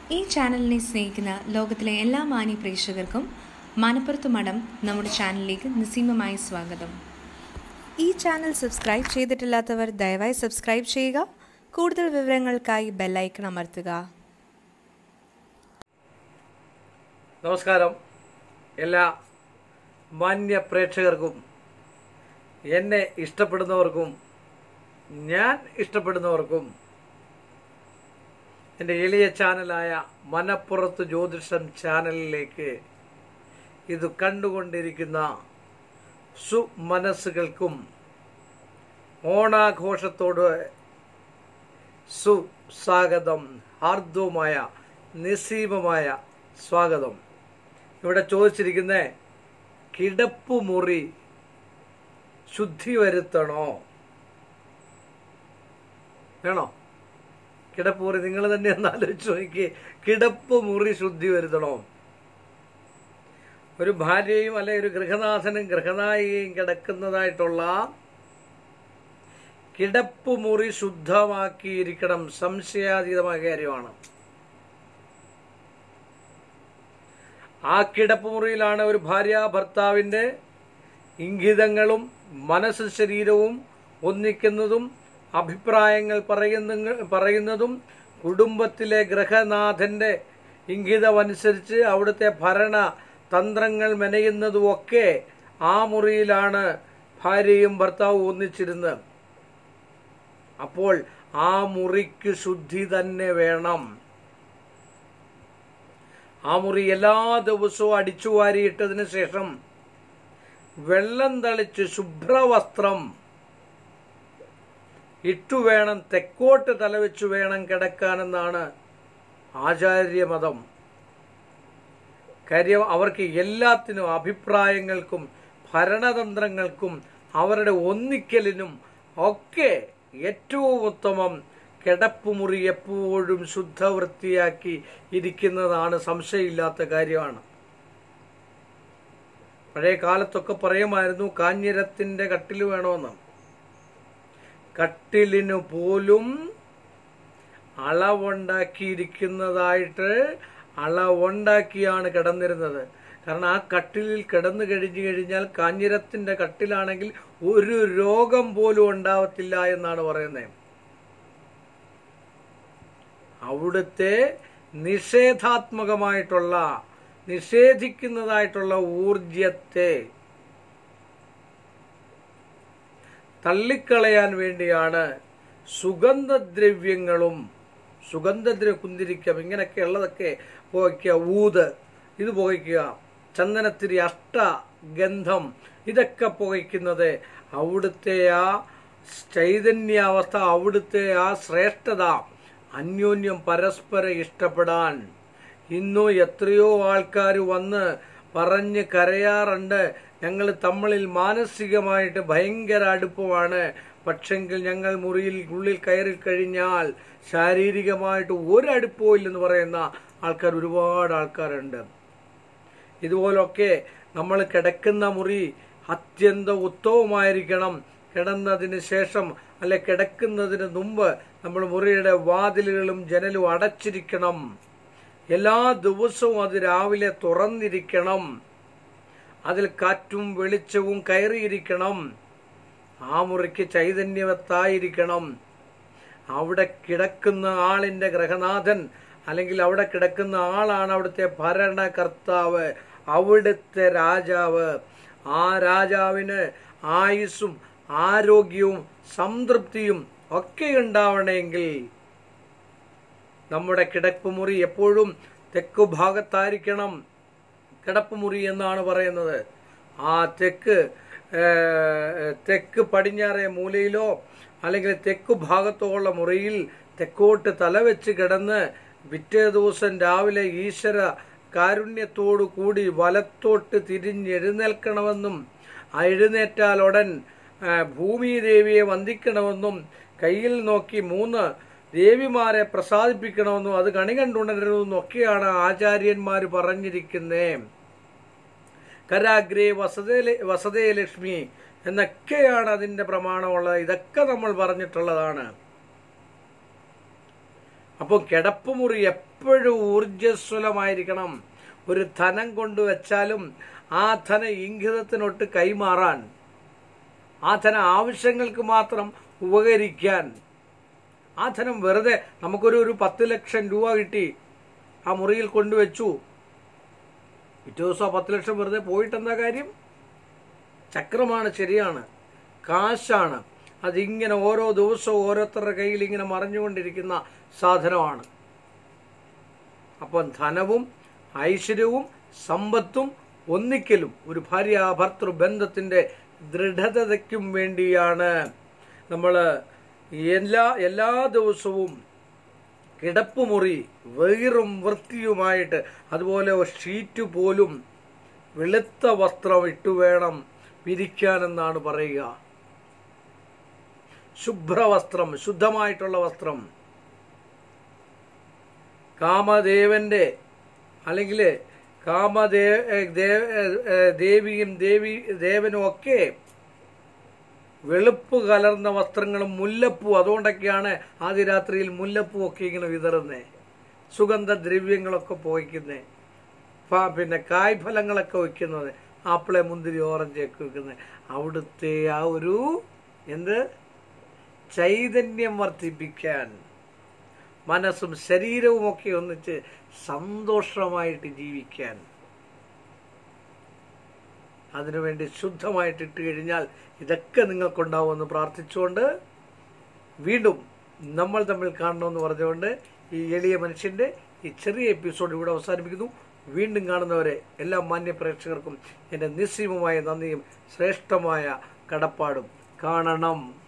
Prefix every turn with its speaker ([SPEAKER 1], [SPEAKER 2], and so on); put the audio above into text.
[SPEAKER 1] ഈ ചാനലിനെ സ്നേഹിക്കുന്ന ലോകത്തിലെ എല്ലാ മാന്യ പ്രേക്ഷകർക്കും മനപ്പുറത്ത് മഠം നമ്മുടെ ചാനലിലേക്ക് നിസ്സീമമായി സ്വാഗതം ഈ ചാനൽ സബ്സ്ക്രൈബ് ചെയ്തിട്ടില്ലാത്തവർ ദയവായി സബ്സ്ക്രൈബ് ചെയ്യുക കൂടുതൽ വിവരങ്ങൾക്കായി ബെല്ലൈക്കൺ അമർത്തുക
[SPEAKER 2] നമസ്കാരം എല്ലാ മാന്യ പ്രേക്ഷകർക്കും എന്നെ ഇഷ്ടപ്പെടുന്നവർക്കും ഞാൻ ഇഷ്ടപ്പെടുന്നവർക്കും എൻ്റെ എളിയ ചാനലായ മനപ്പുറത്ത് ജ്യോതിഷം ചാനലിലേക്ക് ഇത് കണ്ടുകൊണ്ടിരിക്കുന്ന സുമനസ്സുകൾക്കും ഓണാഘോഷത്തോട് സുസ്വാഗതം ഹാർദവുമായ നിസ്സീമമായ സ്വാഗതം ഇവിടെ ചോദിച്ചിരിക്കുന്ന കിടപ്പുമുറി ശുദ്ധി വരുത്തണോ വേണോ കിടപ്പുമുറി നിങ്ങൾ തന്നെ ഒന്ന് ആലോചിച്ച് നോക്കി കിടപ്പുമുറി ശുദ്ധി വരുത്തണോ ഒരു ഭാര്യയും അല്ലെ ഒരു ഗൃഹനാഥനും ഗൃഹനായികയും കിടക്കുന്നതായിട്ടുള്ള കിടപ്പുമുറി ശുദ്ധമാക്കിയിരിക്കണം സംശയാതീതമായ കാര്യമാണ് ആ കിടപ്പുമുറിയിലാണ് ഒരു ഭാര്യ ഭർത്താവിന്റെ ഇംഗിതങ്ങളും മനസ്സ് ശരീരവും ഒന്നിക്കുന്നതും അഭിപ്രായങ്ങൾ പറയുന്ന പറയുന്നതും കുടുംബത്തിലെ ഗ്രഹനാഥന്റെ ഇംഗിതമനുസരിച്ച് അവിടുത്തെ ഭരണ തന്ത്രങ്ങൾ മെനയുന്നതുമൊക്കെ ആ മുറിയിലാണ് ഭാര്യയും ഭർത്താവും ഒന്നിച്ചിരുന്നത് അപ്പോൾ ആ മുറിക്ക് ശുദ്ധി തന്നെ വേണം ആ മുറി എല്ലാ ദിവസവും അടിച്ചു വാരിയിട്ടതിന് ശേഷം വെള്ളം തളിച്ച് ശുഭ്രവസ്ത്രം ഇട്ടു വേണം തെക്കോട്ട് തലവെച്ചു വേണം കിടക്കാനെന്നാണ് ആചാര്യമതം കാര്യം അവർക്ക് എല്ലാത്തിനും അഭിപ്രായങ്ങൾക്കും ഭരണതന്ത്രങ്ങൾക്കും അവരുടെ ഒന്നിക്കലിനും ഒക്കെ ഏറ്റവും ഉത്തമം കിടപ്പുമുറി എപ്പോഴും ശുദ്ധവൃത്തിയാക്കി ഇരിക്കുന്നതാണ് സംശയമില്ലാത്ത കാര്യമാണ് പഴയ കാലത്തൊക്കെ പറയുമായിരുന്നു കാഞ്ഞിരത്തിന്റെ കട്ടിൽ വേണമെന്ന് കട്ടിലിനു പോലും അളവുണ്ടാക്കിയിരിക്കുന്നതായിട്ട് അളവുണ്ടാക്കിയാണ് കിടന്നിരുന്നത് കാരണം ആ കട്ടിലിൽ കിടന്നു കഴിഞ്ഞു കഴിഞ്ഞാൽ കാഞ്ഞിരത്തിന്റെ കട്ടിലാണെങ്കിൽ ഒരു രോഗം പോലും ഉണ്ടാവത്തില്ല എന്നാണ് പറയുന്നത് അവിടുത്തെ നിഷേധാത്മകമായിട്ടുള്ള നിഷേധിക്കുന്നതായിട്ടുള്ള ഊർജത്തെ തള്ളിക്കളയാൻ വേണ്ടിയാണ് സുഗന്ധദ്രവ്യങ്ങളും സുഗന്ധദ്രവ്യ കുന്തിരിക്കം ഇങ്ങനെയൊക്കെ ഉള്ളതൊക്കെ പുകയ്ക്കുക ഊത് ഇത് പുകയ്ക്കുക ചന്ദനത്തിരി അഷ്ട ഗന്ധം ഇതൊക്കെ പുകയ്ക്കുന്നത് അവിടുത്തെ ആ ചൈതന്യാവസ്ഥ അവിടുത്തെ ആ ശ്രേഷ്ഠത അന്യോന്യം പരസ്പരം ഇഷ്ടപ്പെടാൻ ഇന്നും എത്രയോ ആൾക്കാർ വന്ന് പറഞ്ഞ് കരയാറുണ്ട് ഞങ്ങൾ തമ്മിൽ മാനസികമായിട്ട് ഭയങ്കര അടുപ്പമാണ് പക്ഷെങ്കിൽ ഞങ്ങൾ മുറിയിൽ ഉള്ളിൽ കയറി കഴിഞ്ഞാൽ ശാരീരികമായിട്ട് ഒരടുപ്പവും ഇല്ലെന്ന് പറയുന്ന ആൾക്കാർ ഒരുപാട് ആൾക്കാരുണ്ട് ഇതുപോലൊക്കെ നമ്മൾ കിടക്കുന്ന മുറി അത്യന്തം ഉത്തമമായിരിക്കണം കിടന്നതിന് ശേഷം അല്ലെ കിടക്കുന്നതിന് മുമ്പ് നമ്മൾ മുറിയുടെ വാതിലുകളും ജനലും അടച്ചിരിക്കണം എല്ലാ ദിവസവും അത് രാവിലെ തുറന്നിരിക്കണം അതിൽ കാറ്റും വെളിച്ചവും കയറിയിരിക്കണം ആ മുറിക്ക് ചൈതന്യവത്തായിരിക്കണം അവിടെ കിടക്കുന്ന ആളിന്റെ ഗ്രഹനാഥൻ അല്ലെങ്കിൽ അവിടെ കിടക്കുന്ന ആളാണ് അവിടുത്തെ ഭരണകർത്താവ് അവിടുത്തെ രാജാവ് ആ രാജാവിന് ആയുസ്സും ആരോഗ്യവും സംതൃപ്തിയും ഒക്കെ ഉണ്ടാവണമെങ്കിൽ നമ്മുടെ കിടപ്പുമുറി എപ്പോഴും തെക്കു ഭാഗത്തായിരിക്കണം കിടപ്പുമുറി എന്നാണ് പറയുന്നത് ആ തെക്ക് തെക്ക് പടിഞ്ഞാറേ മൂലയിലോ അല്ലെങ്കിൽ തെക്കു ഭാഗത്തോ ഉള്ള മുറിയിൽ തെക്കോട്ട് തലവെച്ച് കിടന്ന് പിറ്റേ ദിവസം രാവിലെ ഈശ്വര കാരുണ്യത്തോടു കൂടി വലത്തോട്ട് തിരിഞ്ഞെഴുന്നേൽക്കണമെന്നും ആ എഴുന്നേറ്റാൽ ഉടൻ ഭൂമി ദേവിയെ വന്ദിക്കണമെന്നും കയ്യിൽ നോക്കി മൂന്ന് ദേവിമാരെ പ്രസാദിപ്പിക്കണമെന്നും അത് കണി കണ്ടുണരണമെന്നും ഒക്കെയാണ് ആചാര്യന്മാർ പറഞ്ഞിരിക്കുന്നത് കരാഗ്രേ വസതേ വസതേ ലക്ഷ്മി എന്നൊക്കെയാണ് അതിന്റെ പ്രമാണമുള്ളത് ഇതൊക്കെ നമ്മൾ പറഞ്ഞിട്ടുള്ളതാണ് അപ്പോൾ കിടപ്പുമുറി എപ്പോഴും ഊർജ്ജസ്വലമായിരിക്കണം ഒരു ധനം കൊണ്ടുവച്ചാലും ആ ധന ഇംഗിതത്തിനൊട്ട് കൈമാറാൻ ആ ധന ആവശ്യങ്ങൾക്ക് മാത്രം ഉപകരിക്കാൻ ആ ധനം വെറുതെ നമുക്കൊരു ഒരു പത്ത് ലക്ഷം രൂപ കിട്ടി ആ മുറിയിൽ കൊണ്ടുവച്ചു പിറ്റേ ദിവസം ആ പത്ത് ലക്ഷം വെറുതെ പോയിട്ടെന്താ കാര്യം ചക്രമാണ് ശരിയാണ് കാശാണ് അതിങ്ങനെ ഓരോ ദിവസവും ഓരോരുത്തരുടെ കയ്യിൽ ഇങ്ങനെ മറിഞ്ഞുകൊണ്ടിരിക്കുന്ന സാധനമാണ് അപ്പം ധനവും ഐശ്വര്യവും സമ്പത്തും ഒന്നിക്കലും ഒരു ഭാര്യ ഭർത്തൃ ബന്ധത്തിന്റെ ദൃഢതയ്ക്കും വേണ്ടിയാണ് നമ്മൾ എല്ലാ എല്ലാ ദിവസവും കിടപ്പുമുറി വെറും വൃത്തിയുമായിട്ട് അതുപോലെ ഷീറ്റ് പോലും വെളുത്ത വസ്ത്രം ഇട്ടു വേണം വിരിക്കാനെന്നാണ് പറയുക ശുഭ്രവസ്ത്രം ശുദ്ധമായിട്ടുള്ള വസ്ത്രം കാമദേവന്റെ അല്ലെങ്കിൽ കാമദേ ദേ- ഏ, ദേവിയും ദേവി ദേവനും ഒക്കെ വെളുപ്പ് കലർന്ന വസ്ത്രങ്ങളും മുല്ലപ്പൂ അതുകൊണ്ടൊക്കെയാണ് ആദ്യ രാത്രിയിൽ മുല്ലപ്പൂ ഒക്കെ ഇങ്ങനെ വിതറുന്നേ സുഗന്ധദ്രവ്യങ്ങളൊക്കെ പോയിക്കുന്നേ പിന്നെ കായ്ഫലങ്ങളൊക്കെ വയ്ക്കുന്നത് ആപ്പിളെ മുന്തിരി ഓറഞ്ച് ഒക്കെ വെക്കുന്നത് അവിടുത്തെ ആ ഒരു എന്ത് ചൈതന്യം വർദ്ധിപ്പിക്കാൻ മനസ്സും ശരീരവും ഒക്കെ ഒന്നിച്ച് സന്തോഷമായിട്ട് ജീവിക്കാൻ അതിനുവേണ്ടി ശുദ്ധമായിട്ട് ഇട്ട് കഴിഞ്ഞാൽ ഇതൊക്കെ നിങ്ങൾക്കുണ്ടാവുമെന്ന് പ്രാർത്ഥിച്ചുകൊണ്ട് വീണ്ടും നമ്മൾ തമ്മിൽ കാണണമെന്ന് പറഞ്ഞുകൊണ്ട് ഈ എളിയ മനുഷ്യന്റെ ഈ ചെറിയ എപ്പിസോഡ് ഇവിടെ അവസാനിപ്പിക്കുന്നു വീണ്ടും കാണുന്നവരെ എല്ലാ മാന്യ പ്രേക്ഷകർക്കും എൻ്റെ നിസ്സീമമായ നന്ദിയും ശ്രേഷ്ഠമായ കടപ്പാടും കാണണം